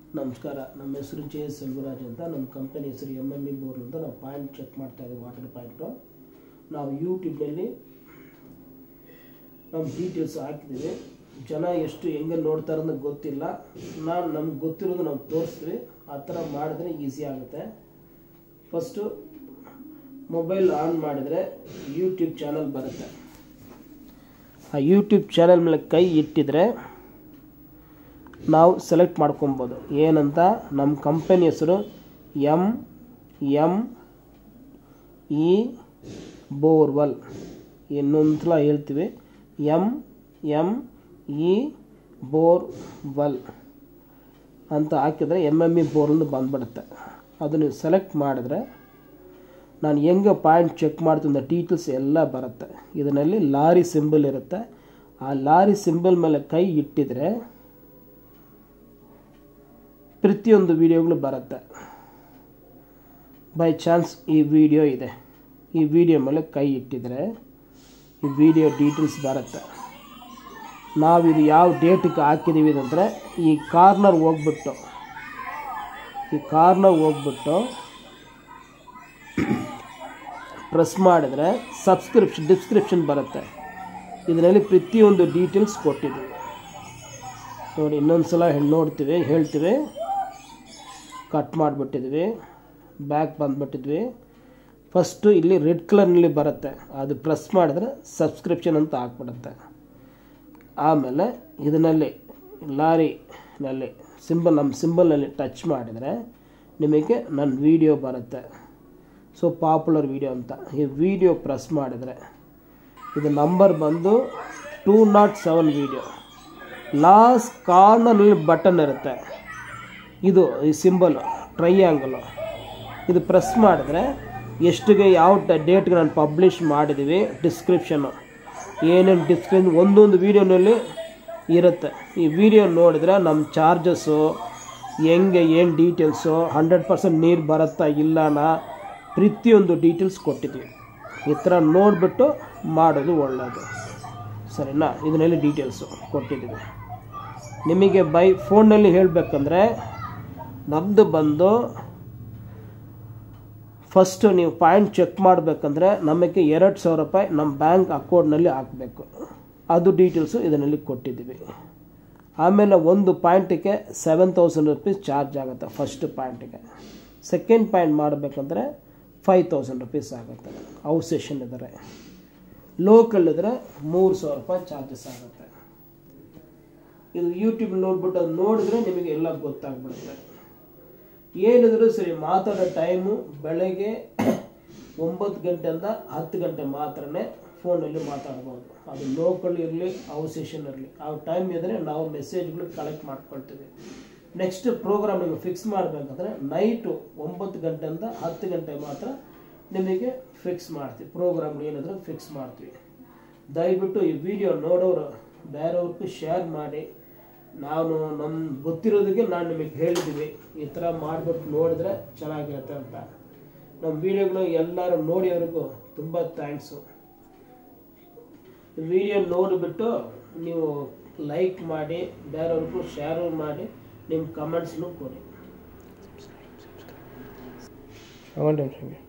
ನಮಸ್ಕಾರ ನಮ್ಮ ಹೆಸರು ಜೆ ಎಸ್ ಸೆಲ್ವರಾಜ್ ಅಂತ ನಮ್ಮ ಕಂಪನಿ ಹೆಸರು ಎಮ್ ಎಮ್ ಇ ಬೋರ್ ಅಂತ ನಾವು ಪಾಯಿಂಟ್ ಚೆಕ್ ಮಾಡ್ತಾ ಇದ್ದೀವಿ ವಾಟರ್ ಪಾಯಿಂಟು ನಾವು ಯೂಟ್ಯೂಬ್ನಲ್ಲಿ ನಮ್ಮ ಡೀಟೇಲ್ಸ್ ಹಾಕಿದ್ದೀವಿ ಜನ ಎಷ್ಟು ಹೆಂಗೆ ನೋಡ್ತಾರೆ ಅನ್ನೋದು ಗೊತ್ತಿಲ್ಲ ನಾನು ನಮ್ಗೆ ಗೊತ್ತಿರೋದು ನಾವು ತೋರಿಸ್ತೀವಿ ಆ ಥರ ಮಾಡಿದ್ರೆ ಈಸಿ ಆಗುತ್ತೆ ಫಸ್ಟು ಮೊಬೈಲ್ ಆನ್ ಮಾಡಿದರೆ ಯೂಟ್ಯೂಬ್ ಚಾನಲ್ ಬರುತ್ತೆ ಆ ಯೂಟ್ಯೂಬ್ ಚಾನಲ್ ಮೇಲೆ ಕೈ ಇಟ್ಟಿದ್ರೆ ನಾವು ಸೆಲೆಕ್ಟ್ ಮಾಡ್ಕೊಬೋದು ಏನಂತ ನಮ್ಮ ಕಂಪನಿ ಹೆಸರು ಎಮ್ ಎಮ್ ಇ ಬೋರ್ವೆಲ್ ಇನ್ನೊಂದು ಸಲ ಹೇಳ್ತೀವಿ ಎಮ್ ಎಮ್ ಇ ಬೋರ್ವೆಲ್ ಅಂತ ಹಾಕಿದರೆ ಎಮ್ ಎಮ್ ಇ ಬೋರ್ವೆಲ್ ಬಂದ್ಬಿಡುತ್ತೆ ಅದು ನೀವು ಸೆಲೆಕ್ಟ್ ಮಾಡಿದ್ರೆ ನಾನು ಹೆಂಗೆ ಪಾಯಿಂಟ್ ಚೆಕ್ ಮಾಡ್ತೀನಿ ಡೀಟೇಲ್ಸ್ ಎಲ್ಲ ಬರುತ್ತೆ ಇದರಲ್ಲಿ ಲಾರಿ ಸಿಂಬಲ್ ಇರುತ್ತೆ ಆ ಲಾರಿ ಸಿಂಬಲ್ ಮೇಲೆ ಕೈ ಇಟ್ಟಿದ್ರೆ ಪ್ರತಿಯೊಂದು ವಿಡಿಯೋಗಳು ಬರುತ್ತೆ ಬೈ ಚಾನ್ಸ್ ಈ ವಿಡಿಯೋ ಇದೆ ಈ ವಿಡಿಯೋ ಮೇಲೆ ಕೈ ಇಟ್ಟಿದ್ರೆ ಈ ವಿಡಿಯೋ ಡೀಟೇಲ್ಸ್ ಬರುತ್ತೆ ನಾವಿದು ಯಾವ ಡೇಟಿಗೆ ಹಾಕಿದ್ದೀವಿ ಅಂದರೆ ಈ ಕಾರ್ನರ್ ಹೋಗ್ಬಿಟ್ಟು ಈ ಕಾರ್ನರ್ ಹೋಗ್ಬಿಟ್ಟು ಪ್ರೆಸ್ ಮಾಡಿದರೆ ಸಬ್ಸ್ಕ್ರಿಪ್ಷನ್ ಡಿಸ್ಕ್ರಿಪ್ಷನ್ ಬರುತ್ತೆ ಇದರಲ್ಲಿ ಪ್ರತಿಯೊಂದು ಡೀಟೇಲ್ಸ್ ಕೊಟ್ಟಿದ್ದೀವಿ ನೋಡಿ ಇನ್ನೊಂದು ಸಲ ನೋಡ್ತೀವಿ ಹೇಳ್ತೀವಿ ಕಟ್ ಮಾಡಿಬಿಟ್ಟಿದ್ವಿ ಬ್ಯಾಕ್ ಬಂದುಬಿಟ್ಟಿದ್ವಿ ಫಸ್ಟು ಇಲ್ಲಿ ರೆಡ್ ಕಲರ್ನಲ್ಲಿ ಬರುತ್ತೆ ಅದು ಪ್ರೆಸ್ ಮಾಡಿದ್ರೆ ಸಬ್ಸ್ಕ್ರಿಪ್ಷನ್ ಅಂತ ಹಾಕ್ಬಿಡುತ್ತೆ ಆಮೇಲೆ ಇದರಲ್ಲಿ ಲಾರಿನಲ್ಲಿ ಸಿಂಬಲ್ ನಮ್ಮ ಸಿಂಬಲ್ನಲ್ಲಿ ಟಚ್ ಮಾಡಿದರೆ ನಿಮಗೆ ನನ್ನ ವೀಡಿಯೋ ಬರುತ್ತೆ ಸೊ ಪಾಪ್ಯುಲರ್ ವೀಡಿಯೋ ಅಂತ ಈ ವಿಡಿಯೋ ಪ್ರೆಸ್ ಮಾಡಿದರೆ ಇದು ನಂಬರ್ ಬಂದು two nought seven video last ಕಾರ್ನರ್ನಲ್ಲಿ ಬಟನ್ ಇರುತ್ತೆ ಇದು ಈ ಸಿಂಬಲು ಟ್ರೈಯಾಂಗಲು ಇದು ಪ್ರೆಸ್ ಮಾಡಿದ್ರೆ ಎಷ್ಟಿಗೆ ಯಾವ ಡೇಟ್ಗೆ ನಾನು ಪಬ್ಲಿಷ್ ಮಾಡಿದ್ದೀವಿ ಡಿಸ್ಕ್ರಿಪ್ಷನ್ನು ಏನೇನು ಡಿಸ್ಕ್ರಿಪ್ ಒಂದೊಂದು ವೀಡಿಯೋನಲ್ಲಿ ಇರುತ್ತೆ ಈ ವಿಡಿಯೋ ನೋಡಿದ್ರೆ ನಮ್ಮ ಚಾರ್ಜಸ್ಸು ಹೆಂಗೆ ಏನು ಡೀಟೇಲ್ಸು ಹಂಡ್ರೆಡ್ ಪರ್ಸೆಂಟ್ ನೀರು ಬರುತ್ತಾ ಇಲ್ಲನ ಪ್ರತಿಯೊಂದು ಡೀಟೇಲ್ಸ್ ಕೊಟ್ಟಿದ್ದೀವಿ ಈ ಥರ ನೋಡಿಬಿಟ್ಟು ಮಾಡೋದು ಒಳ್ಳೆಯದು ಸರಿನಾ ಇದನ್ನೆಲ್ಲ ಡೀಟೇಲ್ಸು ಕೊಟ್ಟಿದ್ದೀವಿ ನಿಮಗೆ ಬೈ ಫೋನ್ನಲ್ಲಿ ಹೇಳಬೇಕಂದ್ರೆ ನಮ್ಮದು ಬಂದು ಫಸ್ಟು ನೀವು ಪಾಯಿಂಟ್ ಚೆಕ್ ಮಾಡಬೇಕಂದ್ರೆ ನಮಗೆ ಎರಡು ಸಾವಿರ ರೂಪಾಯಿ ನಮ್ಮ ಬ್ಯಾಂಕ್ ಅಕೌಂಟ್ನಲ್ಲಿ ಹಾಕಬೇಕು ಅದು ಡೀಟೇಲ್ಸು ಇದರಲ್ಲಿ ಕೊಟ್ಟಿದ್ದೀವಿ ಆಮೇಲೆ ಒಂದು ಪಾಯಿಂಟಿಗೆ ಸೆವೆನ್ ತೌಸಂಡ್ ರುಪೀಸ್ ಚಾರ್ಜ್ ಆಗುತ್ತೆ ಫಸ್ಟ್ ಪಾಯಿಂಟಿಗೆ ಸೆಕೆಂಡ್ ಪಾಯಿಂಟ್ ಮಾಡಬೇಕಂದ್ರೆ ಫೈವ್ ತೌಸಂಡ್ ರುಪೀಸ್ ಆಗುತ್ತೆ ಔಟ್ ಸೆಷನ್ ಇದ್ದಾರೆ ಲೋಕಲ್ ಇದ್ದರೆ ಮೂರು ಸಾವಿರ ರೂಪಾಯಿ ಚಾರ್ಜಸ್ ಆಗುತ್ತೆ ಇದು ಯೂಟ್ಯೂಬ್ ನೋಡ್ಬಿಟ್ಟು ಅದು ನೋಡಿದ್ರೆ ನಿಮಗೆ ಎಲ್ಲ ಗೊತ್ತಾಗ್ಬಿಡುತ್ತೆ ಏನಿದ್ರು ಸರಿ ಮಾತಾಡೋ ಟೈಮು ಬೆಳಗ್ಗೆ ಒಂಬತ್ತು ಗಂಟೆಯಿಂದ ಹತ್ತು ಗಂಟೆ ಮಾತ್ರನೇ ಫೋನಲ್ಲಿ ಮಾತಾಡ್ಬೋದು ಅದು ಲೋಕಲ್ ಇರಲಿ ಔಟ್ ಸೆಷನ್ ಇರಲಿ ಆ ಟೈಮ್ ಇದ್ದರೆ ನಾವು ಮೆಸೇಜ್ಗಳು ಕಲೆಕ್ಟ್ ಮಾಡ್ಕೊಳ್ತೀವಿ ನೆಕ್ಸ್ಟ್ ಪ್ರೋಗ್ರಾಮ್ ನಿಮಗೆ ಫಿಕ್ಸ್ ಮಾಡಬೇಕಂದ್ರೆ ನೈಟು ಒಂಬತ್ತು ಗಂಟೆಯಿಂದ ಹತ್ತು ಗಂಟೆ ಮಾತ್ರ ನಿಮಗೆ ಫಿಕ್ಸ್ ಮಾಡ್ತೀವಿ ಪ್ರೋಗ್ರಾಮ್ ಏನಾದರೂ ಫಿಕ್ಸ್ ಮಾಡ್ತೀವಿ ದಯವಿಟ್ಟು ಈ ವಿಡಿಯೋ ನೋಡೋರು ಬೇರೆಯವ್ರಿಗೂ ಶೇರ್ ಮಾಡಿ ನಾನು ನಮ್ಮ ಗೊತ್ತಿರೋದಕ್ಕೆ ನಾನು ನಿಮಗೆ ಹೇಳಿದ್ದೀವಿ ಈ ಥರ ಮಾಡಿಬಿಟ್ಟು ನೋಡಿದ್ರೆ ಚೆನ್ನಾಗಿರುತ್ತೆ ಅಂತ ನಮ್ಮ ವಿಡಿಯೋಗಳು ಎಲ್ಲರೂ ನೋಡಿಯೋರಿಗೂ ತುಂಬ ಥ್ಯಾಂಕ್ಸು ವಿಡಿಯೋ ನೋಡಿಬಿಟ್ಟು ನೀವು ಲೈಕ್ ಮಾಡಿ ಬೇರೆಯವ್ರಿಗೂ ಶೇರು ಮಾಡಿ ನಿಮ್ಮ ಕಮೆಂಟ್ಸ್ನು ಕೊಡಿ ಒಂದು ನಿಮಿಷ